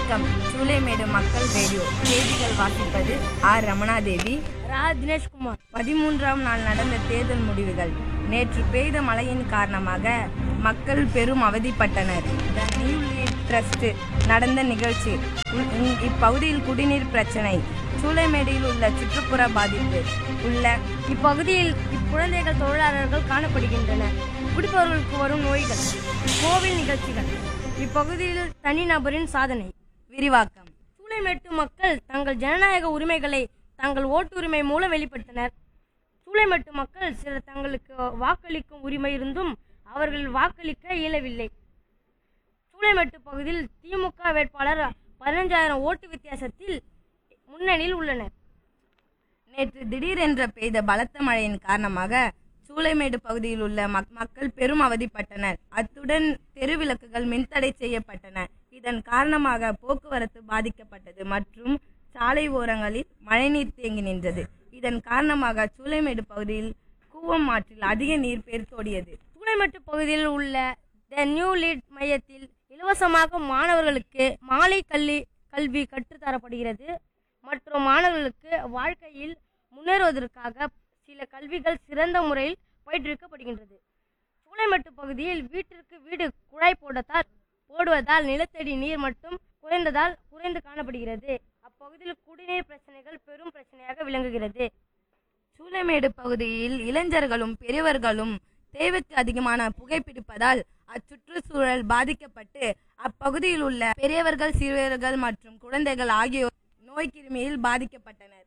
வணக்கம் சூளைமேடு மக்கள் ரேடியோ செய்திகள் வாசிப்பது ஆர் ரமணாதேவி ரா தினேஷ்குமார் பதிமூன்றாம் நாள் நடந்த தேர்தல் முடிவுகள் நேற்று பெய்த மழையின் காரணமாக மக்கள் பெரும் அவதிப்பட்டனர் த நியூ லீட் ட்ரஸ்ட் நடந்த நிகழ்ச்சி உள்- இங்- இப்பகுதியில் குடிநீர் பிரச்சனை சூளைமேடியில் உள்ள சுற்றுப்புற பாதிப்பு உள்ள இப்பகுதியில் இக்குழந்தைகள் தொழிலாளர்கள் காணப்படுகின்றனர் குடிப்பவர்களுக்கு வரும் நோய்கள் கோவில் நிகழ்ச்சிகள் இப்பகுதியில் தனிநபரின் சாதனை விரிவாக்கம் சூளைமேட்டு மக்கள் தங்கள் ஜனநாயக உரிமைகளை தங்கள் ஓட்டுரிமை மூலம் வெளிப்படுத்தினர் சூளைமேட்டு மக்கள் சிலர் தங்களுக்கு வாக்களிக்கும் உரிமை இருந்தும் அவர்கள் வாக்களிக்க இயலவில்லை சூளைமேட்டு பகுதியில் திமுக வேட்பாளர் பதினஞ்சாயிரம் ஓட்டு வித்தியாசத்தில் முன்னணியில் உள்ளனர் நேற்று திடீரென்ற பெய்த பலத்த மழையின் காரணமாக சூளைமேடு பகுதியில் உள்ள மக்- மக்கள் பெரும் அவதிப்பட்டனர் அத்துடன் தெருவிளக்குகள் மின்தடை செய்யப்பட்டன இதன் காரணமாக போக்குவரத்து பாதிக்கப்பட்டது மற்றும் சாலை ஓரங்களில் மழைநீர் தேங்கி நின்றது இதன் காரணமாக சூளைமேடு பகுதியில் கூவம் ஆற்றில் அதிக நீர் பெருத்தோடியது சூளைமேட்டு பகுதியில் உள்ள த நியூ லீட் மையத்தில் இலவசமாக மாணவர்களுக்கு மாலை கல்வி கல்வி கற்றுத்தரப்படுகிறது மற்றும் மாணவர்களுக்கு வாழ்க்கையில் முன்னேறுவதற்காக சில கல்விகள் சிறந்த முறையில் பயிற்றுவிக்கப்படுகின்றது சூளைமேட்டு பகுதியில் வீட்டிற்கு வீடு குழாய் போடத்தால் போடுவதால் நிலத்தடி நீர் மட்டும் குறைந்ததால் குறைந்து காணப்படுகிறது அப்பகுதியில் குடிநீர் பிரச்சனைகள் பெரும் பிரச்சனையாக விளங்குகிறது சூளைமேடு பகுதியில் இளைஞர்களும் பெரியவர்களும் தேவைக்கு அதிகமான புகைப்பிடிப்பதால் அச்சுற்றுச்சூழல் பாதிக்கப்பட்டு அப்பகுதியில் உள்ள பெரியவர்கள் சிறுவர்கள் மற்றும் குழந்தைகள் ஆகியோர் நோய்க்கிருமியில் பாதிக்கப்பட்டனர்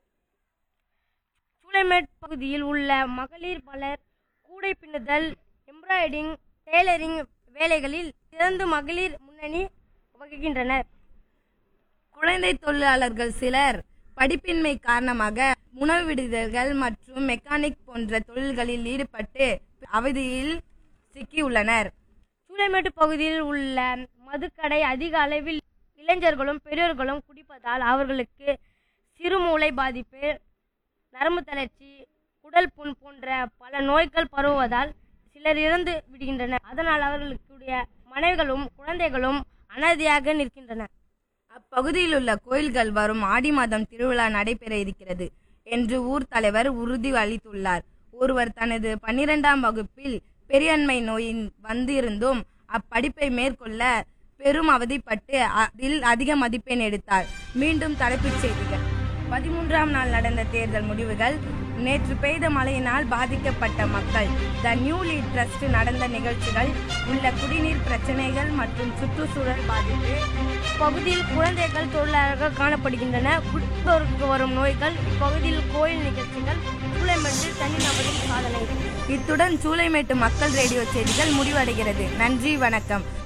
சூளைமேட் பகுதியில் உள்ள மகளிர் பலர் கூடை பின்னுதல் எம்ப்ராய்டிங் டெய்லரிங் வேலைகளில் சிறந்து மகளிர் முன்னணி வகிக்கின்றனர் குழந்தை தொழிலாளர்கள் சிலர் படிப்பின்மை காரணமாக உணவு விடுதல்கள் மற்றும் மெக்கானிக் போன்ற தொழில்களில் ஈடுபட்டு அவதியில் சிக்கியுள்ளனர் சூளைமேட்டு பகுதியில் உள்ள மதுக்கடை அதிக அளவில் இளைஞர்களும் பெரியோர்களும் குடிப்பதால் அவர்களுக்கு சிறுமூளை பாதிப்பு நரம்பு தளர்ச்சி குடல் புண் போன்ற பல நோய்கள் பரவுவதால் சிலர் இறந்து விடுகின்றனர் அதனால் அவர்களுடைய மனைவிகளும் குழந்தைகளும் அனாதையாக நிற்கின்றனர் அப்பகுதியில் உள்ள கோயில்கள் வரும் ஆடி மாதம் திருவிழா நடைபெற இருக்கிறது என்று ஊர் தலைவர் உறுதி அளித்துள்ளார் ஒருவர் தனது பன்னிரெண்டாம் வகுப்பில் பெரியன்மை நோயின் வந்திருந்தும் அப்படிப்பை மேற்கொள்ள பெரும் அவதிப்பட்டு அதில் அதிக மதிப்பெண் எடுத்தார் மீண்டும் தலைப்புச் செய்திகள் பதிமூன்றாம் நாள் நடந்த தேர்தல் முடிவுகள் நேற்று பெய்த மழையினால் பாதிக்கப்பட்ட மக்கள் த நியூ லீட் ட்ரஸ்ட் நடந்த நிகழ்ச்சிகள் உள்ள குடிநீர் பிரச்சனைகள் மற்றும் சுற்றுச்சூழல் பாதிப்பு பகுதியில் குழந்தைகள் தொழிலாளர்கள் காணப்படுகின்றன குடிப்பவருக்கு வரும் நோய்கள் இப்பகுதியில் கோயில் நிகழ்ச்சிகள் சூளைமேட்டு தனிநபரின் சாதனை இத்துடன் சூளைமேட்டு மக்கள் ரேடியோ செய்திகள் முடிவடைகிறது நன்றி வணக்கம்